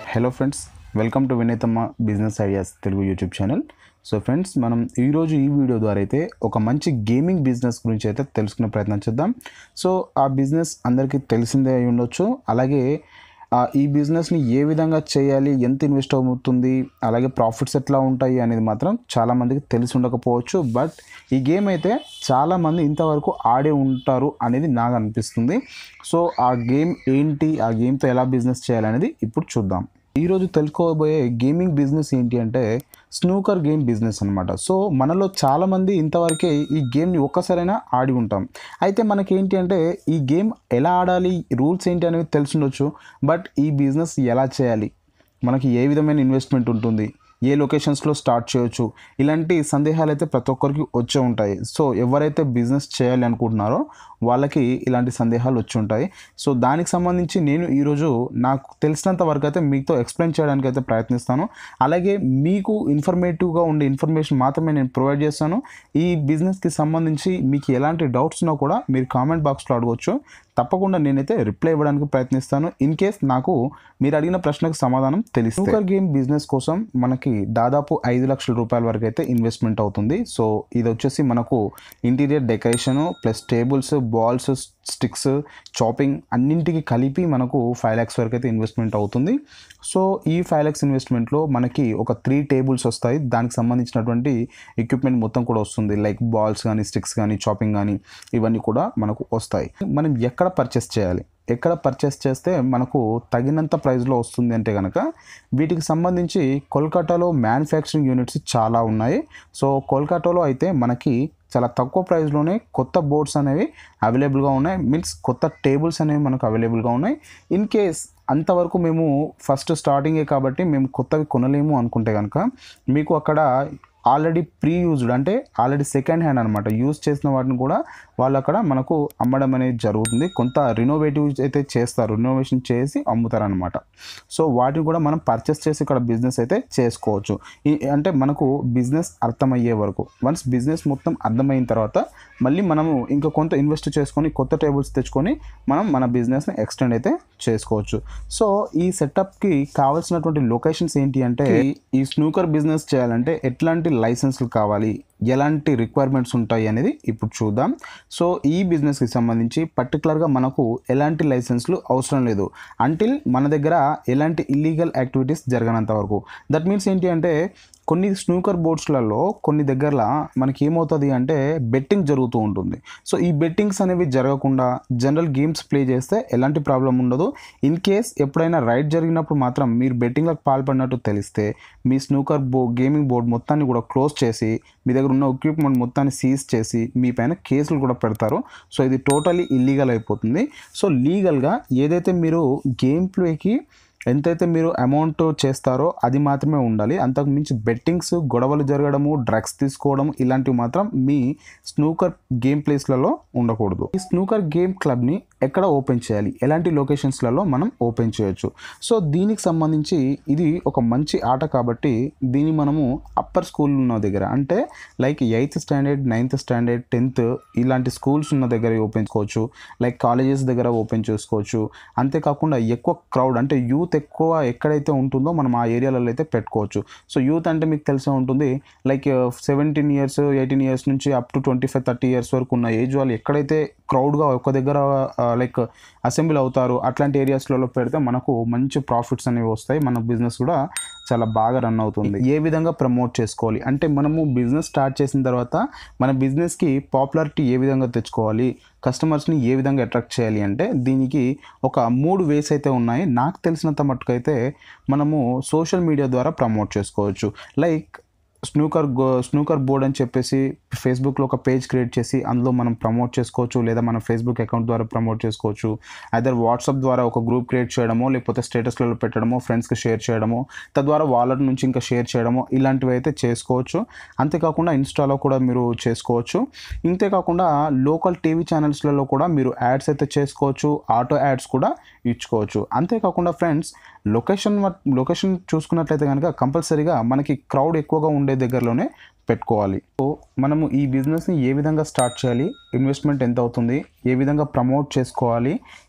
hello friends welcome to Vineethamma business ideas Telugu YouTube channel so friends మనం ఈరోజు ఈ video ద్వారా అయితే ఒక మంచి గేమింగ్ బిజినెస్ గురించి అయితే తెలుసుకునే ప్రయత్నం చేద్దాం సో ఆ బిజినెస్ అందరికీ తెలిసిందే అయి ఉండొచ్చు అలాగే ఆ, ఈ బిజినెస్ని ఏ విధంగా చేయాలి ఎంత ఇన్వెస్ట్ అవుతుంది అలాగే ప్రాఫిట్స్ ఎట్లా ఉంటాయి అనేది మాత్రం చాలామందికి తెలిసి ఉండకపోవచ్చు బట్ ఈ గేమ్ అయితే చాలామంది ఇంతవరకు ఆడే ఉంటారు అనేది నాకు అనిపిస్తుంది సో ఆ గేమ్ ఏంటి ఆ గేమ్తో ఎలా బిజినెస్ చేయాలనేది ఇప్పుడు చూద్దాం ఈరోజు తెలుసుకోబోయే గేమింగ్ బిజినెస్ ఏంటి అంటే స్నూకర్ గేమ్ బిజినెస్ అనమాట సో మనలో చాలామంది ఇంతవరకే ఈ గేమ్ని ఒక్కసారైనా ఆడి ఉంటాం అయితే మనకి ఏంటి అంటే ఈ గేమ్ ఎలా ఆడాలి రూల్స్ ఏంటి అనేవి తెలుసుండొచ్చు బట్ ఈ బిజినెస్ ఎలా చేయాలి మనకి ఏ విధమైన ఇన్వెస్ట్మెంట్ ఉంటుంది ఏ లొకేషన్స్లో స్టార్ట్ చేయొచ్చు ఇలాంటి సందేహాలు అయితే ప్రతి ఒక్కరికి వచ్చే ఉంటాయి సో ఎవరైతే బిజినెస్ చేయాలి అనుకుంటున్నారో వాళ్ళకి ఇలాంటి సందేహాలు వచ్చి ఉంటాయి సో దానికి సంబంధించి నేను ఈరోజు నాకు తెలిసినంత వరకు అయితే మీతో ఎక్స్ప్లెయిన్ చేయడానికి అయితే ప్రయత్నిస్తాను అలాగే మీకు ఇన్ఫర్మేటివ్గా ఉండే ఇన్ఫర్మేషన్ మాత్రమే నేను ప్రొవైడ్ చేస్తాను ఈ బిజినెస్కి సంబంధించి మీకు ఎలాంటి డౌట్స్ ఉన్నా కూడా మీరు కామెంట్ బాక్స్లో అడగవచ్చు తప్పకుండా నేనైతే రిప్లై ఇవ్వడానికి ప్రయత్నిస్తాను ఇన్ కేస్ నాకు మీరు అడిగిన ప్రశ్నకు సమాధానం తెలిసి స్నూకర్ గేమ్ బిజినెస్ కోసం మనకి దాదాపు ఐదు లక్షల రూపాయల వరకు అయితే ఇన్వెస్ట్మెంట్ అవుతుంది సో ఇది వచ్చేసి మనకు interior decoration plus tables balls sticks చాపింగ్ అన్నింటికి కలిపి మనకు ఫైవ్ ల్యాక్స్ వరకు అయితే ఇన్వెస్ట్మెంట్ అవుతుంది సో ఈ ఫైవ్ ల్యాక్స్ ఇన్వెస్ట్మెంట్లో మనకి ఒక త్రీ టేబుల్స్ వస్తాయి దానికి సంబంధించినటువంటి ఎక్విప్మెంట్ మొత్తం కూడా వస్తుంది లైక్ బాల్స్ కానీ స్టిక్స్ కానీ చాపింగ్ కానీ ఇవన్నీ కూడా మనకు వస్తాయి మనం ఎక్కడ పర్చేస్ చేయాలి ఎక్కడ పర్చేస్ చేస్తే మనకు తగినంత ప్రైస్లో వస్తుంది అంటే కనుక వీటికి సంబంధించి కోల్కతాలో మ్యానుఫ్యాక్చరింగ్ యూనిట్స్ చాలా ఉన్నాయి సో కోల్కతాలో అయితే మనకి చాలా తక్కువ ప్రైస్లోనే కొత్త బోర్డ్స్ అనేవి అవైలబుల్గా ఉన్నాయి మీన్స్ కొత్త టేబుల్స్ అనేవి మనకు అవైలబుల్గా ఉన్నాయి ఇన్ కేస్ అంతవరకు మేము ఫస్ట్ స్టార్టింగే కాబట్టి మేము కొత్తవి కొనలేము అనుకుంటే కనుక మీకు అక్కడ ఆల్రెడీ ప్రీ యూజ్డ్ అంటే ఆల్రెడీ సెకండ్ హ్యాండ్ అనమాట యూజ్ చేసిన వాటిని కూడా వాళ్ళు అక్కడ మనకు అమ్మడం అనేది జరుగుతుంది కొంత రినోవేటివ్ అయితే చేస్తారు రినోవేషన్ చేసి అమ్ముతారనమాట సో వాటిని కూడా మనం పర్చేస్ చేసి ఇక్కడ బిజినెస్ అయితే చేసుకోవచ్చు ఈ అంటే మనకు బిజినెస్ అర్థమయ్యే వరకు వన్స్ బిజినెస్ మొత్తం అర్థమైన తర్వాత మళ్ళీ మనము ఇంకా కొంత ఇన్వెస్ట్ చేసుకొని కొత్త టేబుల్స్ తెచ్చుకొని మనం మన బిజినెస్ని ఎక్స్టెండ్ అయితే చేసుకోవచ్చు సో ఈ సెటప్కి కావాల్సినటువంటి లొకేషన్స్ ఏంటి అంటే ఈ స్నూకర్ బిజినెస్ చేయాలంటే ఎట్లాంటి లైసెన్స్లు కావాలి ఎలాంటి రిక్వైర్మెంట్స్ ఉంటాయి అనేది ఇప్పుడు చూద్దాం సో ఈ బిజినెస్కి సంబంధించి పర్టికులర్గా మనకు ఎలాంటి లైసెన్స్లు అవసరం లేదు అంటిల్ మన దగ్గర ఎలాంటి ఇల్లీగల్ యాక్టివిటీస్ జరగనంత వరకు దట్ మీన్స్ ఏంటి అంటే కొన్ని స్నూకర్ బోర్డ్స్లలో కొన్ని దగ్గరలో మనకి ఏమవుతుంది అంటే బెట్టింగ్ జరుగుతూ ఉంటుంది సో ఈ బెట్టింగ్స్ అనేవి జరగకుండా జనరల్ గేమ్స్ ప్లే చేస్తే ఎలాంటి ప్రాబ్లం ఉండదు ఇన్ కేస్ ఎప్పుడైనా రైడ్ జరిగినప్పుడు మాత్రం మీరు బెట్టింగ్లకు పాల్పడినట్టు తెలిస్తే మీ స్నూకర్ బో గేమింగ్ బోర్డ్ మొత్తాన్ని కూడా క్లోజ్ చేసి మీ దగ్గర ఉన్న ఎక్విప్మెంట్ మొత్తాన్ని సీజ్ చేసి మీ పైన కేసులు కూడా పెడతారు సో ఇది టోటలీ ఇల్లీగల్ అయిపోతుంది సో లీగల్గా ఏదైతే మీరు గేమ్ ప్లేకి ఎంతైతే మీరు అమౌంట్ చేస్తారో అది మాత్రమే ఉండాలి అంతకు మించి బెట్టింగ్స్ గొడవలు జరగడము డ్రగ్స్ తీసుకోవడం ఇలాంటివి మాత్రం మీ స్నూకర్ గేమ్ ప్లేస్లలో ఉండకూడదు ఈ స్నూకర్ గేమ్ క్లబ్ని ఎక్కడ ఓపెన్ చేయాలి ఎలాంటి లొకేషన్స్లలో మనం ఓపెన్ చేయొచ్చు సో దీనికి సంబంధించి ఇది ఒక మంచి ఆట కాబట్టి దీన్ని మనము అప్పర్ స్కూల్ ఉన్న దగ్గర అంటే like eighth standard ninth standard tenth ఇలాంటి స్కూల్స్ ఉన్న దగ్గర ఓపెన్ చేసుకోవచ్చు లైక్ కాలేజెస్ దగ్గర ఓపెన్ చేసుకోవచ్చు అంతేకాకుండా ఎక్కువ క్రౌడ్ అంటే యూత్ ఎక్కువ ఎక్కడైతే ఉంటుందో మనం ఆ ఏరియాలలో అయితే పెట్టుకోవచ్చు సో యూత్ అంటే మీకు తెలిసే ఉంటుంది like seventeen years eighteen years నుంచి up to twenty five thirty years వరకు ఉన్న ఏజ్ వాళ్ళు ఎక్కడైతే క్రౌడ్గా ఒక దగ్గర లైక్ అసెంబ్లీ అవుతారు అట్లాంటి ఏరియాస్లలో పెడితే మనకు మంచి ప్రాఫిట్స్ అనేవి వస్తాయి మన బిజినెస్ కూడా చాలా బాగా రన్ అవుతుంది ఏ విధంగా ప్రమోట్ చేసుకోవాలి అంటే మనము బిజినెస్ స్టార్ట్ చేసిన తర్వాత మన బిజినెస్కి పాపులారిటీ ఏ విధంగా తెచ్చుకోవాలి కస్టమర్స్ని ఏ విధంగా అట్రాక్ట్ చేయాలి అంటే దీనికి ఒక మూడు వేస్ అయితే ఉన్నాయి నాకు తెలిసినంత మట్టుకైతే మనము సోషల్ మీడియా ద్వారా ప్రమోట్ చేసుకోవచ్చు like snooker go snooker board అని చెప్పేసి ఫేస్బుక్లో ఒక పేజ్ క్రియేట్ చేసి అందులో మనం ప్రమోట్ చేసుకోవచ్చు లేదా మన ఫేస్బుక్ అకౌంట్ ద్వారా ప్రమోట్ చేసుకోవచ్చు అదర్ వాట్సాప్ ద్వారా ఒక గ్రూప్ క్రియేట్ చేయడమో లేకపోతే స్టేటస్లలో పెట్టడమో ఫ్రెండ్స్కి షేర్ చేయడమో తద్వారా వాళ్ళ నుంచి ఇంకా షేర్ చేయడమో ఇలాంటివి అయితే చేసుకోవచ్చు అంతేకాకుండా ఇన్స్టాలో కూడా మీరు చేసుకోవచ్చు ఇంతేకాకుండా లోకల్ టీవీ ఛానల్స్లలో కూడా మీరు యాడ్స్ అయితే చేసుకోవచ్చు ఆటో యాడ్స్ కూడా ఇచ్చుకోవచ్చు అంతేకాకుండా ఫ్రెండ్స్ లొకేషన్ లొకేషన్ చూసుకున్నట్లయితే కనుక కంపల్సరీగా మనకి క్రౌడ్ ఎక్కువగా ఉండే దగ్గరలోనే పెట్టుకోవాలి సో మనము ఈ బిజినెస్ని ఏ విధంగా స్టార్ట్ చేయాలి ఇన్వెస్ట్మెంట్ ఎంత అవుతుంది ఏ విధంగా ప్రమోట్ చేసుకోవాలి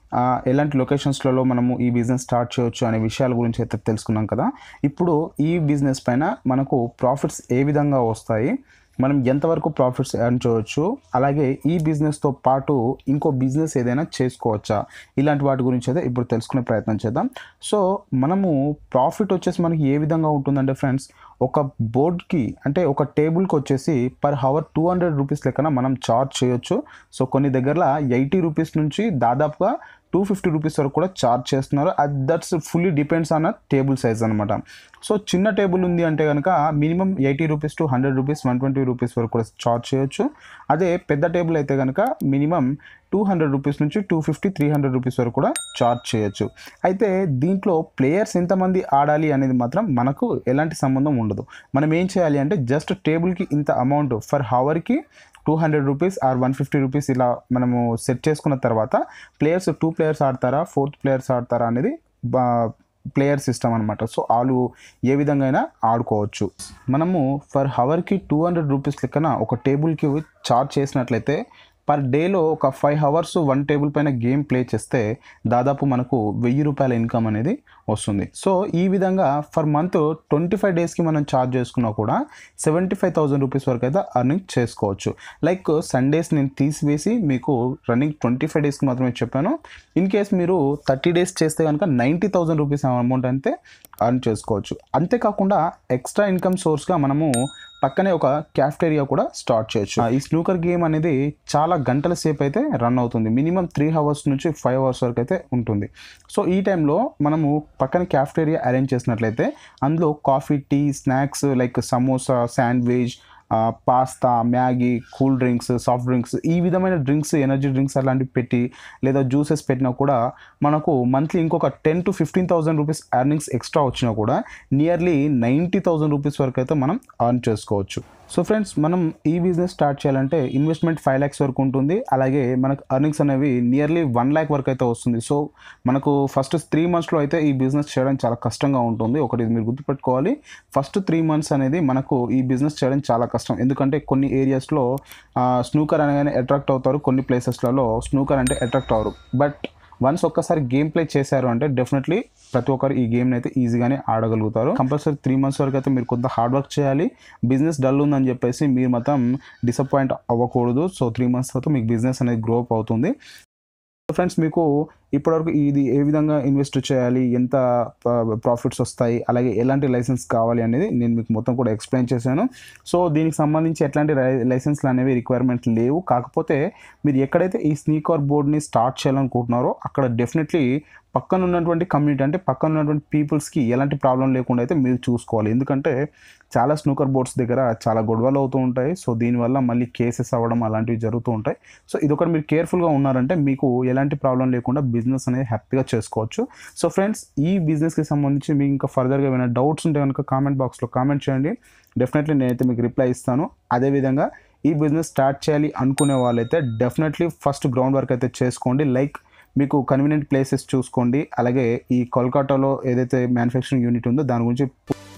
ఆ, ఎలాంటి లొకేషన్స్లలో మనము ఈ బిజినెస్ స్టార్ట్ చేయొచ్చు అనే విషయాల గురించి అయితే తెలుసుకున్నాం కదా ఇప్పుడు ఈ బిజినెస్ పైన మనకు ప్రాఫిట్స్ ఏ విధంగా వస్తాయి మనం ఎంతవరకు ప్రాఫిట్స్ ఎర్న్ చేయవచ్చు అలాగే ఈ బిజినెస్తో పాటు ఇంకో బిజినెస్ ఏదైనా చేసుకోవచ్చా ఇలాంటి వాటి గురించి అయితే ఇప్పుడు తెలుసుకునే ప్రయత్నం చేద్దాం సో మనము ప్రాఫిట్ వచ్చేసి మనకి ఏ విధంగా ఉంటుందంటే ఫ్రెండ్స్ ఒక బోర్డ్కి అంటే ఒక టేబుల్కి వచ్చేసి per hour two hundred rupees లెక్కన మనం చార్జ్ చేయొచ్చు సో కొన్ని దగ్గరలో ఎయిటీ రూపీస్ నుంచి దాదాపుగా టూ ఫిఫ్టీ రూపీస్ వరకు కూడా చార్జ్ చేస్తున్నారు అది that's fully depends on table size అనమాట సో చిన్న టేబుల్ ఉంది అంటే కనుక minimum eighty rupees to hundred rupees one twenty rupees వరకు కూడా చార్జ్ చేయొచ్చు అదే పెద్ద టేబుల్ అయితే కనుక మినిమం టూ హండ్రెడ్ రూపీస్ నుంచి two fifty three hundred rupees వరకు కూడా చార్జ్ చేయొచ్చు అయితే దీంట్లో ప్లేయర్స్ ఎంతమంది ఆడాలి అనేది మాత్రం మనకు ఎలాంటి సంబంధం ఉండదు మనం ఏం చేయాలి అంటే జస్ట్ టేబుల్కి ఇంత అమౌంట్ ఫర్ హవర్కి two hundred rupees or one fifty rupees ఇలా మనము సెట్ చేసుకున్న తర్వాత ప్లేయర్స్ టూ ప్లేయర్స్ ఆడతారా ఫోర్త్ ప్లేయర్స్ ఆడతారా అనేది ప్లేయర్ సిస్టమ్ అనమాట సో వాళ్ళు ఏ విధంగా అయినా ఆడుకోవచ్చు మనము ఫర్ హవర్కి టూ హండ్రెడ్ రూపీస్ లెక్కన ఒక టేబుల్కి చార్జ్ చేసినట్లయితే పర్ డేలో ఒక ఫైవ్ అవర్స్ వన్ టేబుల్ పైన గేమ్ ప్లే చేస్తే దాదాపు మనకు వెయ్యి రూపాయల ఇన్కమ్ అనేది వస్తుంది సో ఈ విధంగా ఫర్ మంత్ ట్వంటీ ఫైవ్ డేస్కి మనం ఛార్జ్ చేసుకున్నా కూడా సెవెంటీ ఫైవ్ థౌసండ్ రూపీస్ వరకు అయితే అర్నింగ్ చేసుకోవచ్చు లైక్ సండేస్ నేను తీసివేసి మీకు రన్నింగ్ ట్వంటీ ఫైవ్ డేస్కి మాత్రమే చెప్పాను ఇన్ కేస్ మీరు థర్టీ డేస్ చేస్తే కనుక నైంటీ థౌసండ్ రూపీస్ అమౌంట్ అయితే అర్న్ చేసుకోవచ్చు అంతేకాకుండా ఎక్స్ట్రా ఇన్కమ్ సోర్స్గా మనము పక్కనే ఒక క్యాఫ్టేరియా కూడా స్టార్ట్ చేయొచ్చు ఈ స్నూకర్ గేమ్ అనేది చాలా గంటల సేపు అయితే రన్ అవుతుంది మినిమం త్రీ అవర్స్ నుంచి ఫైవ్ అవర్స్ వరకు అయితే ఉంటుంది సో ఈ టైంలో మనము పక్కన క్యాఫ్టేరియా అరేంజ్ చేసినట్లయితే అందులో coffee tea snacks like samosa sandwich pasta Maggi cool drinks soft drinks ఈ విధమైన డ్రింక్స్ ఎనర్జీ డ్రింక్స్ అలాంటివి పెట్టి లేదా జ్యూసెస్ పెట్టినా కూడా మనకు మంత్లీ ఇంకొక ten to fifteen thousand rupees earnings extra వచ్చినా కూడా నియర్లీ నైంటీ థౌసండ్ రూపీస్ వరకు అయితే మనం అర్న్ చేసుకోవచ్చు సో ఫ్రెండ్స్ మనం ఈ బిజినెస్ స్టార్ట్ చేయాలంటే ఇన్వెస్ట్మెంట్ ఫైవ్ ల్యాక్స్ వరకు ఉంటుంది అలాగే మనకు ఎర్నింగ్స్ అనేవి నియర్లీ వన్ ల్యాక్ వరకు అయితే వస్తుంది సో మనకు ఫస్ట్ త్రీ మంత్స్లో అయితే ఈ బిజినెస్ చేయడం చాలా కష్టంగా ఉంటుంది ఒకటి ఇది మీరు గుర్తుపెట్టుకోవాలి ఫస్ట్ త్రీ మంత్స్ అనేది మనకు ఈ బిజినెస్ చేయడం చాలా కష్టం ఎందుకంటే కొన్ని ఏరియాస్లో స్నూకర్ అనగానే అట్రాక్ట్ అవుతారు కొన్ని ప్లేసెస్లలో స్నూకర్ అంటే అట్రాక్ట్ అవ్వరు బట్ వన్స్ ఒక్కసారి గేమ్ ప్లే చేశారు అంటే డెఫినెట్లీ ప్రతి ఒక్కరు ఈ గేమ్ని అయితే ఈజీగానే ఆడగలుగుతారు కంపల్సరీ త్రీ మంత్స్ వరకు అయితే మీరు కొంత హార్డ్ వర్క్ చేయాలి బిజినెస్ డల్ ఉందని చెప్పేసి మీరు మాత్రం డిసప్పాయింట్ అవ్వకూడదు సో త్రీ మంత్స్ తర్వాత మీకు బిజినెస్ అనేది గ్రో అప్ అవుతుంది ఫ్రెండ్స్ మీకు ఇప్పటివరకు ఇది ఏ విధంగా ఇన్వెస్ట్ చేయాలి ఎంత ప్రాఫిట్స్ వస్తాయి అలాగే ఎలాంటి లైసెన్స్ కావాలి అనేది నేను మీకు మొత్తం కూడా ఎక్స్ప్లెయిన్ చేశాను సో దీనికి సంబంధించి ఎట్లాంటి లైసెన్స్లు అనేవి రిక్వైర్మెంట్ లేవు కాకపోతే మీరు ఎక్కడైతే ఈ స్నీకర్ బోర్డ్ని స్టార్ట్ చేయాలనుకుంటున్నారో అక్కడ డెఫినెట్లీ పక్కన ఉన్నటువంటి కమ్యూనిటీ అంటే పక్కన ఉన్నటువంటి పీపుల్స్కి ఎలాంటి ప్రాబ్లం లేకుండా అయితే మీరు చూసుకోవాలి ఎందుకంటే చాలా స్నూకర్ బోర్డ్స్ దగ్గర చాలా గొడవలు అవుతూ ఉంటాయి సో దీనివల్ల మళ్ళీ కేసెస్ అవ్వడం అలాంటివి జరుగుతూ ఉంటాయి సో ఇది ఒకటి మీరు కేర్ఫుల్గా ఉన్నారంటే మీకు ఎలాంటి ప్రాబ్లం లేకుండా బిజినెస్ అనేది హ్యాపీగా చేసుకోవచ్చు సో ఫ్రెండ్స్ ఈ బిజినెస్కి సంబంధించి మీకు ఇంకా ఫర్దర్గా ఏమైనా డౌట్స్ ఉంటే కనుక కామెంట్ బాక్స్లో కామెంట్ చేయండి డెఫినెట్లీ నేనైతే మీకు రిప్లై ఇస్తాను అదేవిధంగా ఈ బిజినెస్ స్టార్ట్ చేయాలి అనుకునే వాళ్ళైతే డెఫినెట్లీ ఫస్ట్ గ్రౌండ్ వర్క్ అయితే చేసుకోండి లైక్ మీకు కన్వీనియంట్ ప్లేసెస్ చూసుకోండి అలాగే ఈ కోల్కతాలో ఏదైతే మ్యానుఫ్యాక్చరింగ్ యూనిట్ ఉందో దాని గురించి